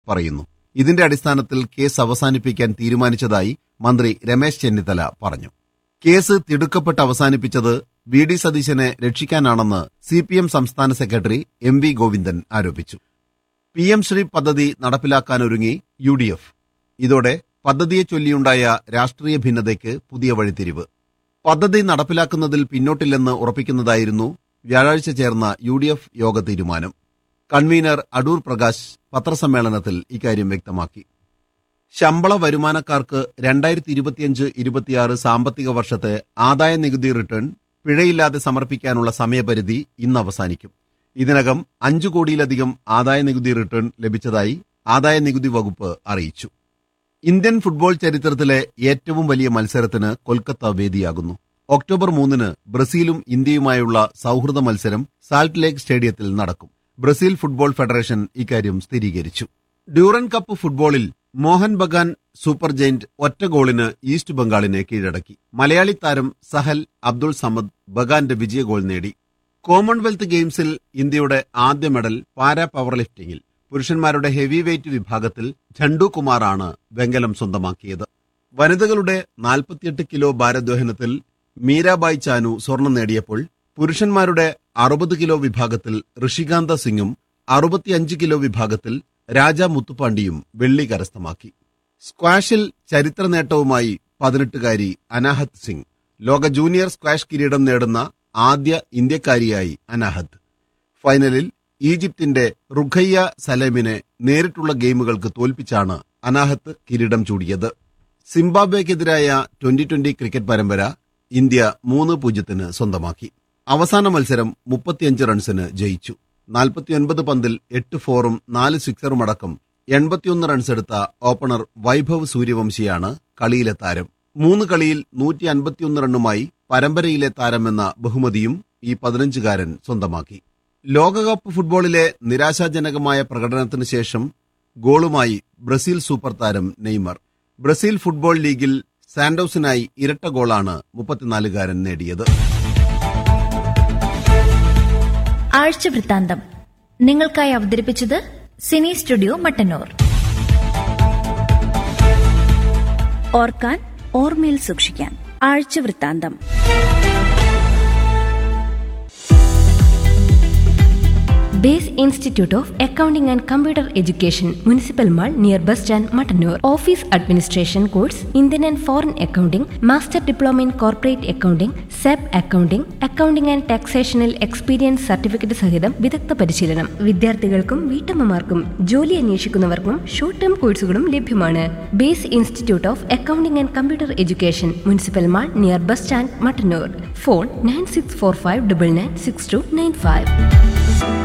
പറയുന്നു ഇതിന്റെ അടിസ്ഥാനത്തിൽ കേസ് അവസാനിപ്പിക്കാൻ തീരുമാനിച്ചതായി മന്ത്രി രമേശ് ചെന്നിത്തല പറഞ്ഞു കേസ് തിടുക്കപ്പെട്ട് അവസാനിപ്പിച്ചത് വി ഡി സതീശനെ രക്ഷിക്കാനാണെന്ന് സി പി എം സംസ്ഥാന സെക്രട്ടറി എം വി ഗോവിന്ദൻ ആരോപിച്ചു പി എം ശ്രീ പദ്ധതി നടപ്പിലാക്കാനൊരുങ്ങി യു ഡി എഫ് ഇതോടെ പദ്ധതിയെ ചൊല്ലിയുണ്ടായ രാഷ്ട്രീയ ഭിന്നതയ്ക്ക് പുതിയ വഴിത്തിരിവ് പദ്ധതി നടപ്പിലാക്കുന്നതിൽ പിന്നോട്ടില്ലെന്ന് ഉറപ്പിക്കുന്നതായിരുന്നു വ്യാഴാഴ്ച ചേർന്ന യു ഡി എഫ് യോഗ തീരുമാനം കൺവീനർ അടൂർ പ്രകാശ് പത്രസമ്മേളനത്തിൽ ഇക്കാര്യം വ്യക്തമാക്കി ശമ്പള വരുമാനക്കാർക്ക് രണ്ടായിരത്തി ഇരുപത്തിയഞ്ച് ഇരുപത്തിയാറ് സാമ്പത്തിക വർഷത്തെ ആദായ നികുതി റിട്ടേൺ പിഴയില്ലാതെ സമർപ്പിക്കാനുള്ള സമയപരിധി ഇന്ന് അവസാനിക്കും ഇതിനകം അഞ്ചു കോടിയിലധികം ആദായ നികുതി റിട്ടേൺ ലഭിച്ചതായി ആദായ നികുതി വകുപ്പ് അറിയിച്ചു ഇന്ത്യൻ ഫുട്ബോൾ ചരിത്രത്തിലെ ഏറ്റവും വലിയ മത്സരത്തിന് കൊൽക്കത്ത വേദിയാകുന്നു ഒക്ടോബർ മൂന്നിന് ബ്രസീലും ഇന്ത്യയുമായുള്ള സൗഹൃദ മത്സരം സാൾട്ട് ലേക്ക് സ്റ്റേഡിയത്തിൽ നടക്കും ബ്രസീൽ ഫുട്ബോൾ ഫെഡറേഷൻ ഇക്കാര്യം സ്ഥിരീകരിച്ചു ഡ്യൂറൻ കപ്പ് ഫുട്ബോളിൽ മോഹൻ ബഗാൻ സൂപ്പർ ജയിന്റ് ഒറ്റ ഗോളിന് ഈസ്റ്റ് ബംഗാളിനെ കീഴടക്കി മലയാളി താരം സഹൽ അബ്ദുൾ സമദ് ബഗാന്റെ വിജയ ഗോൾ നേടി കോമൺവെൽത്ത് ഗെയിംസിൽ ഇന്ത്യയുടെ ആദ്യ മെഡൽ പാരാ പവർ ലിഫ്റ്റിംഗിൽ പുരുഷന്മാരുടെ ഹെവി വെയ്റ്റ് വിഭാഗത്തിൽ ഝണ്ടു കുമാറാണ് വെങ്കലം സ്വന്തമാക്കിയത് വനിതകളുടെ 48 കിലോ ഭാരദ്വഹനത്തിൽ മീരാബായ് ചാനു സ്വർണം നേടിയപ്പോൾ പുരുഷന്മാരുടെ അറുപത് കിലോ വിഭാഗത്തിൽ ഋഷികാന്ത സിംഗും അറുപത്തിയഞ്ച് കിലോ വിഭാഗത്തിൽ രാജ മുത്തുപാണ്ടിയും വെള്ളി കരസ്ഥമാക്കി സ്ക്വാഷിൽ ചരിത്ര നേട്ടവുമായി പതിനെട്ടുകാരി അനാഹത് സിംഗ് ലോക ജൂനിയർ സ്ക്വാഷ് കിരീടം നേടുന്ന ആദ്യ ഇന്ത്യക്കാരിയായി അനാഹത് ഫൈനലിൽ ഈജിപ്തിന്റെ റുഖയ്യ സലേമിനെ നേരിട്ടുള്ള ഗെയിമുകൾക്ക് തോൽപ്പിച്ചാണ് അനാഹത്ത് കിരീടം ചൂടിയത് സിംബാബ്വേക്കെതിരായ ട്വന്റി ട്വന്റി ക്രിക്കറ്റ് പരമ്പര ഇന്ത്യ മൂന്ന് പൂജ്യത്തിന് സ്വന്തമാക്കി അവസാന മത്സരം മുപ്പത്തിയഞ്ച് റൺസിന് ജയിച്ചു നാൽപ്പത്തിയൊൻപത് പന്തിൽ എട്ട് ഫോറും നാല് സിക്സറുമടക്കം എൺപത്തിയൊന്ന് റൺസ് എടുത്ത ഓപ്പണർ വൈഭവ് സൂര്യവംശിയാണ് കളിയിലെ താരം മൂന്ന് കളിയിൽ നൂറ്റി അൻപത്തിയൊന്ന് റണ്ണുമായി പരമ്പരയിലെ താരമെന്ന ബഹുമതിയും ഈ പതിനഞ്ചുകാരൻ സ്വന്തമാക്കി ലോകകപ്പ് ഫുട്ബോളിലെ നിരാശാജനകമായ പ്രകടനത്തിന് ശേഷം ഗോളുമായി ബ്രസീൽ സൂപ്പർ താരം നെയ്മർ ബ്രസീൽ ഫുട്ബോൾ ലീഗിൽ സാന്റോസിനായി ഇരട്ട ഗോളാണ് മുപ്പത്തിനാലുകാരൻ നേടിയത് ആഴ്ച വൃത്താന്തം നിങ്ങൾക്കായി അവതരിപ്പിച്ചത് സിനി സ്റ്റുഡിയോ മട്ടന്നൂർ ഓർക്കാൻ ഓർമ്മയിൽ സൂക്ഷിക്കാൻ ആഴ്ച വൃത്താന്തം base institute of accounting and computer education municipal mall near bus stand Mattannur office administration course Indian and foreign accounting master diploma in corporate accounting സെബ് അക്കൗണ്ടിംഗ് അക്കൗണ്ടിംഗ് ആൻഡ് ടാക്സേഷനിൽ എക്സ്പീരിയൻസ് സർട്ടിഫിക്കറ്റ് സഹിതം വിദഗ്ധ പരിശീലനം വിദ്യാർത്ഥികൾക്കും വീട്ടമ്മമാർക്കും ജോലി അന്വേഷിക്കുന്നവർക്കും ഷോർട്ട് ടേം കോഴ്സുകളും ലഭ്യമാണ് base institute of accounting and computer education municipal mall near bus stand Mattannur phone nine six four five double nine six two nine five